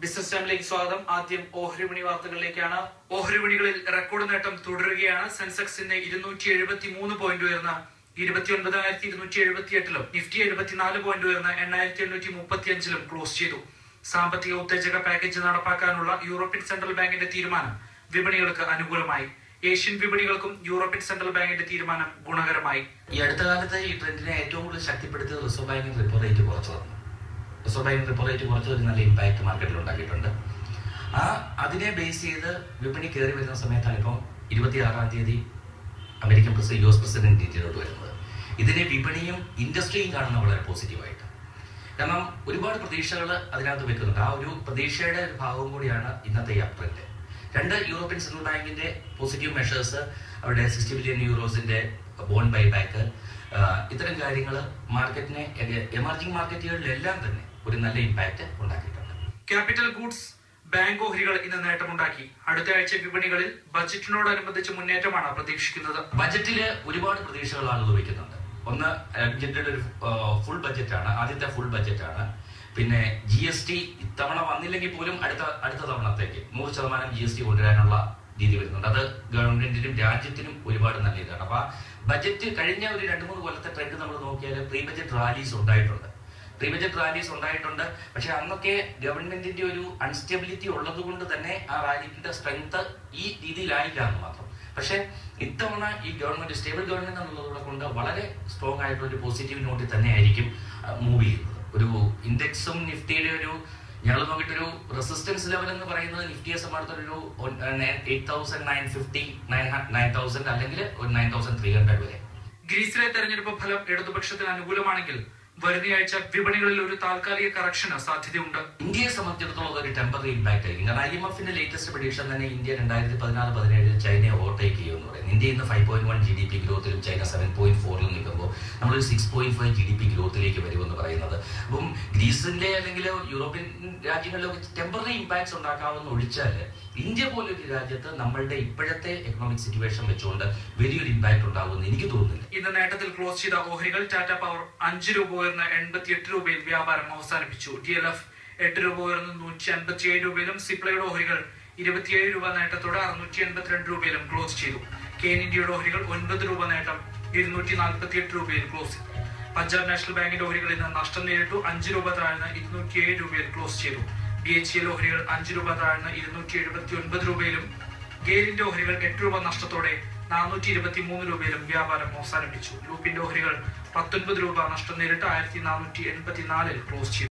business ടൈമിലേക്ക് സ്വാഗതം ആദ്യം ഓഹരി വിപണി വാർത്തകളിലേക്കാണ് ഓഹരി വിപണികളിൽ റെക്കോർഡ് നേട്ടം തുടരുകയാണ് സെൻസെക്സ് ഇന്ന് ഇരുന്നൂറ്റി എഴുപത്തി മൂന്ന് പോയിന്റ് ഉയർന്ന ഇരുപത്തി ഒൻപതിനായിരത്തി ഇരുന്നൂറ്റി എഴുപത്തി എട്ടിലും നിഫ്റ്റി എഴുപത്തിനാല് പോയിന്റ് ഉയർന്ന എണ്ണായിരത്തി എണ്ണൂറ്റി മുപ്പത്തി അഞ്ചിലും ക്ലോസ് ചെയ്തു സാമ്പത്തിക ഉത്തേജക പാക്കേജ് നടപ്പാക്കാനുള്ള യൂറോപ്യൻ സെൻട്രൽ ബാങ്കിന്റെ തീരുമാനം വിപണികൾക്ക് അനുകൂലമായി ഏഷ്യൻ വിപണികൾക്കും യൂറോപ്യൻ സെൻട്രൽ ബാങ്കിന്റെ തീരുമാനം ഗുണകരമായി ഈ അടുത്ത കാലത്ത് ഈ ട്രെൻഡിനെ ഏറ്റവും കൂടുതൽ ശക്തിപ്പെടുത്തിയത് റിസർവ് ബാങ്കിന് റിപ്പോ റേറ്റ് കുറച്ചു തന്നു റിസർവ് ബാങ്കിന് റിപ്പോ റേറ്റ് കുറച്ച് ഒരു നല്ല ഇമ്പാക്ട് മാർക്കറ്റിൽ ഉണ്ടാക്കിയിട്ടുണ്ട് ആ അതിനെ ബേസ് ചെയ്ത് വിപണി കയറി വരുന്ന സമയത്താണ് ഇപ്പം ഇരുപത്തിയാറാം തീയതി American president U S president ഇന്ത്യയിലോട്ട് വരുന്നത് ഇതിനെ വിപണിയും ഇൻഡസ്ട്രിയും കാണുന്ന വളരെ പോസിറ്റീവായിട്ട് കാരണം ഒരുപാട് പ്രതീക്ഷകൾ അതിനകത്ത് വെക്കുന്നുണ്ട് ആ ഒരു പ്രതീക്ഷയുടെ ഒരു ഭാഗവും കൂടിയാണ് ഇന്നത്തെ ഈ അപ്ട്രെൻഡ് രണ്ട് യൂറോപ്യൻ സെൻട്രൽ ബാങ്കിന്റെ പോസിറ്റീവ് മെഷേഴ്സ് അവരുടെ സിക്സ്റ്റി ബില്യൺ യൂറോസിന്റെ ബോൺ ബൈബാക്ക് ഇത്തരം കാര്യങ്ങൾ മാർക്കറ്റിനെ എമർജിംഗ് മാർക്കറ്റുകളിലെല്ലാം തന്നെ ഒരു നല്ല ഇമ്പാക്റ്റ് ഉണ്ടാക്കിയിട്ടുണ്ട് ക്യാപിറ്റൽ ഗൂഡ്സ് ബാങ്ക് ഓഹരികൾ ഇന്ന് നേട്ടമുണ്ടാക്കി അടുത്ത ആഴ്ച വിപണികളിൽ ബജറ്റിനോടനുബന്ധിച്ച് മുന്നേറ്റമാണ് പ്രതീക്ഷിക്കുന്നത് ബജറ്റില് ഒരുപാട് പ്രതീക്ഷകൾ ആളുകൾ വെക്കുന്നുണ്ട് ഒന്ന് ബജറ്റിന്റെ ഒരു ഫുൾ ബജറ്റാണ് ആദ്യത്തെ ഫുൾ ബജറ്റാണ് പിന്നെ ജി എസ് ടി ഇത്തവണ വന്നില്ലെങ്കിൽ പോലും അടുത്ത അടുത്ത തവണത്തേക്ക് നൂറ് ശതമാനം ജി എസ് ടി കൊണ്ടുവരാനുള്ള രീതി വരുന്നുണ്ട് അത് ഗവൺമെന്റിനും രാജ്യത്തിനും ഒരുപാട് നല്ല ഇതാണ് അപ്പൊ ആ ബജറ്റ് കഴിഞ്ഞ ഒരു രണ്ട് മൂന്ന് കൊല്ലത്തെ ട്രെൻഡ് നമ്മൾ നോക്കിയാൽ പ്രീ ബജറ്റ് റാലീസ് ഉണ്ടായിട്ടുണ്ട് പ്രീ ബജറ്റ് റാലീസ് ഉണ്ടായിട്ടുണ്ട് പക്ഷെ അന്നൊക്കെ ഗവൺമെന്റിന്റെ ഒരു അൺസ്റ്റെബിലിറ്റി ഉള്ളത് കൊണ്ട് തന്നെ ആ റാലിന്റെ സ്ട്രെങ്ത് ഈ രീതിയിലായില്ല എന്ന് മാത്രം പക്ഷെ ഇത്തവണ ഈ ഗവൺമെന്റ് സ്റ്റേബിൾ ഗവൺമെന്റ് എന്നുള്ളത് കൊണ്ട് വളരെ സ്ട്രോങ് ആയിട്ടുള്ള ഒരു പോസിറ്റീവ് നോട്ടിൽ തന്നെ ആയിരിക്കും മൂവ് ചെയ്യുന്നത് ഒരു ഇൻഡെക്സും നിഫ്റ്റിയുടെ ഒരു ഞങ്ങൾ നോക്കിയിട്ടൊരു റെസിസ്റ്റൻസ് ലെവൽ എന്ന് പറയുന്നത് നിഫ്റ്റിയെ സംബന്ധിച്ചൊരു eight thousand nine fifty nine nine thousand അല്ലെങ്കിൽ ഒരു നയൻ തൗസൻഡ് ത്രീ ഹൺഡ്രഡ് വരെ ഗ്രീസിലെ തെരഞ്ഞെടുപ്പ് ഫലം ഇടതുപക്ഷത്തിന് അനുകൂലമാണെങ്കിൽ വരുന്നയാഴ്ച വിപണികളിൽ ഒരു താൽക്കാലിക കറക്ഷന് സാധ്യതയുണ്ട് ഇന്ത്യയെ സംബന്ധിച്ചിടത്തോളം ഒരു ടെമ്പററി ഇമ്പാക്ട് ആയിരിക്കും കാരണം ഐ എം എഫിന്റെ ലേറ്റസ്റ്റ് പ്രഡിക്ഷൻ തന്നെ ഇന്ത്യ രണ്ടായിരത്തി പതിനാറ് പതിനേഴിൽ ചൈനയെ ഓവർടേക്ക് ചെയ്യുമെന്ന് പറയുന്നത് ഇന്ത്യ ഇന്ന് five point one G D P ഗ്രോത്തിലും ചൈന സെവൻ പോയിന്റ് ഫോറിലും നിൽക്കുമ്പോൾ നമ്മളൊരു six point five G D P ഗ്രോത്തിലേക്ക് വരുമെന്ന് പറയുന്നത് അപ്പം ഗ്രീസിന്റെ അല്ലെങ്കിൽ യൂറോപ്യൻ രാജ്യങ്ങളിലൊക്കെ ടെമ്പററി ഇമ്പാക്ട്സ് ഉണ്ടാക്കാവുന്ന ഒഴിച്ചാൽ ഇന്ത്യ പോലൊരു രാജ്യത്ത് നമ്മളുടെ ഇപ്പോഴത്തെ എക്കണോമിക് സിറ്റുവേഷൻ വെച്ചുകൊണ്ട് വലിയൊരു ഇമ്പാക്ട് ഉണ്ടാകുമെന്ന് എനിക്ക് തോന്നുന്നില്ല ഇന്ന് നേട്ടത്തിൽ ക്ലോസ് ചെയ്ത ഓഹരികൾ ടാറ്റ പവർ അഞ്ച് രൂപ ഉയർന്ന് എൺപത്തി എട്ട് രൂപയിൽ വ്യാപാരം അവസാനിപ്പിച്ചു ഡി എൽ എഫ് എട്ട് രൂപ ഉയർന്ന് നൂറ്റി അൻപത്തി ഏഴ് രൂപയിലും സിപ്ലയുടെ ഓഹരികൾ ഇരുപത്തിയേഴ് രൂപ നേട്ടത്തോടെ അറുന്നൂറ്റി എൺപത്തിരണ്ട് രൂപയിലും ക്ലോസ് ചെയ്തു കെൻ ഇന്ത്യയുടെ ഓഹരികൾ ഒൻപത് രൂപ നേട്ടം ഇരുന്നൂറ്റി നാൽപ്പത്തി എട്ട് രൂപയിൽ ക്ലോസ് പഞ്ചാബ് നാഷണൽ ബാങ്കിന്റെ ഓഹരികൾ ഇന്ന് നഷ്ടം നേരിട്ടു അഞ്ച് രൂപ താഴ്ന്ന് ഇരുന്നൂറ്റി ഏഴ് രൂപയിൽ ക്ലോസ് ചെയ്തു ബി എച്ച് എൽ ഓഹരികൾ അഞ്ച് രൂപ താഴ്ന്ന് ഇരുന്നൂറ്റി എഴുപത്തി ഒൻപത് രൂപയിലും ഗെയിലിന്റെ ഓഹരികൾ എട്ട് രൂപ നഷ്ടത്തോടെ നാനൂറ്റി ഇരുപത്തി മൂന്ന് രൂപയിലും വ്യാപാരം അവസാനിപ്പിച്ചു ലൂപ്പിന്റെ ഓഹരികൾ പത്തൊൻപത് രൂപ നഷ്ടം നേരിട്ട് ആയിരത്തി നാനൂറ്റി എൺപത്തിനാലിൽ ക്ലോസ് ചെയ്തു